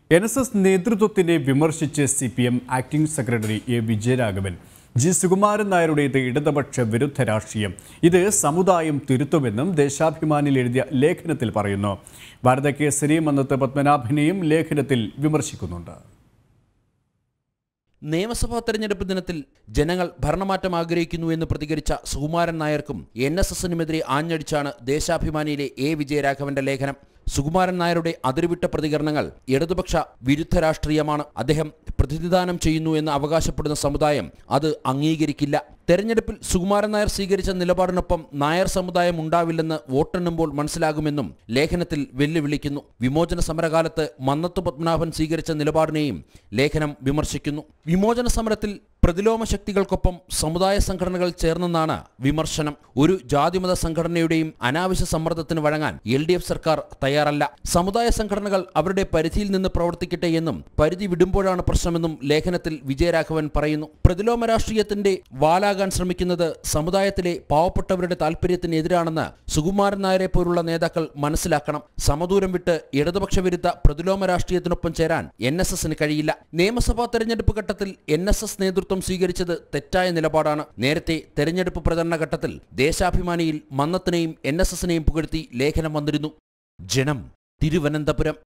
N S S നേതൃത്വത്തിനെ വിമർശിച്ച് C P M acting secretary A Vijayaraghavan G Sukumaran നായരുടേത് ഇടതുപക്ഷ വിരുദ്ധ രാഷ്ട്രീയം ഇത് സമുദായം തിരുത്തുമെന്നും ദേശാഭിമാനിൽ എഴുതിയ ലേഖനത്തിൽ പറയുന്നു ഭാരതകേസരി മന്നത്ത് പത്മനാഭനെയും ലേഖനത്തിൽ വിമർശിക്കുന്നുണ്ട് നിയമസഭാ തെരഞ്ഞെടുപ്പ് ദിനത്തിൽ ജനങ്ങൾ ഭരണമാറ്റം ആഗ്രഹിക്കുന്നു എന്ന് പ്രതികരിച്ച സുകുമാരൻ നായർക്കും എൻ എസ് എസിനുമെതിരെ ആഞ്ഞടിച്ചാണ് ദേശാഭിമാനിയിലെ എ വിജയരാഘവന്റെ ലേഖനം സുകുമാരൻ നായരുടെ അതിരുവിട്ട പ്രതികരണങ്ങൾ ഇടതുപക്ഷ വിരുദ്ധ രാഷ്ട്രീയമാണ് അദ്ദേഹം പ്രതിനിധാനം ചെയ്യുന്നു എന്ന് അവകാശപ്പെടുന്ന സമുദായം അത് അംഗീകരിക്കില്ല തെരഞ്ഞെടുപ്പിൽ സുകുമാരൻ നായർ സ്വീകരിച്ച നിലപാടിനൊപ്പം നായർ സമുദായം ഉണ്ടാവില്ലെന്ന് വോട്ടെണ്ണുമ്പോൾ മനസ്സിലാകുമെന്നും ലേഖനത്തിൽ വെല്ലുവിളിക്കുന്നു വിമോചന സമരകാലത്ത് മന്നത്ത് പത്മനാഭൻ സ്വീകരിച്ച നിലപാടിനെയും ലേഖനം വിമർശിക്കുന്നു വിമോചന സമരത്തിൽ പ്രതിലോമ ശക്തികൾക്കൊപ്പം സമുദായ സംഘടനകൾ ചേർന്നെന്നാണ് വിമർശനം ഒരു ജാതിമത സംഘടനയുടെയും അനാവശ്യ സമ്മർദ്ദത്തിന് വഴങ്ങാൻ എൽ ഡി എഫ് സർക്കാർ തയ്യാറല്ല സമുദായ സംഘടനകൾ അവരുടെ പരിധിയിൽ നിന്ന് പ്രവർത്തിക്കട്ടെ എന്നും പരിധി വിടുമ്പോഴാണ് പ്രശ്നമെന്നും ലേഖനത്തിൽ വിജയരാഘവൻ പറയുന്നു പ്രതിലോമ രാഷ്ട്രീയത്തിന്റെ വാലാകാൻ ശ്രമിക്കുന്നത് സമുദായത്തിലെ പാവപ്പെട്ടവരുടെ താൽപര്യത്തിനെതിരാണെന്ന് സുകുമാരൻ നായരെ പോലുള്ള നേതാക്കൾ മനസ്സിലാക്കണം സമദൂരം വിട്ട് ഇടതുപക്ഷ വിരുദ്ധ പ്രതിലോമ രാഷ്ട്രീയത്തിനൊപ്പം ചേരാൻ എൻ എസ് എസിന് കഴിയില്ല നിയമസഭാ തെരഞ്ഞെടുപ്പ് ഘട്ടത്തിൽ എൻ എസ് എസ് നേതൃത്വം സ്വീകരിച്ചത് തെറ്റായ നിലപാടാണ് നേരത്തെ തെരഞ്ഞെടുപ്പ് പ്രചരണ ഘട്ടത്തിൽ ദേശാഭിമാനിയിൽ മന്നത്തിനെയും എൻ എസ് എസിനെയും പുകഴ്ത്തി ലേഖനം വന്നിരുന്നു ജനം തിരുവനന്തപുരം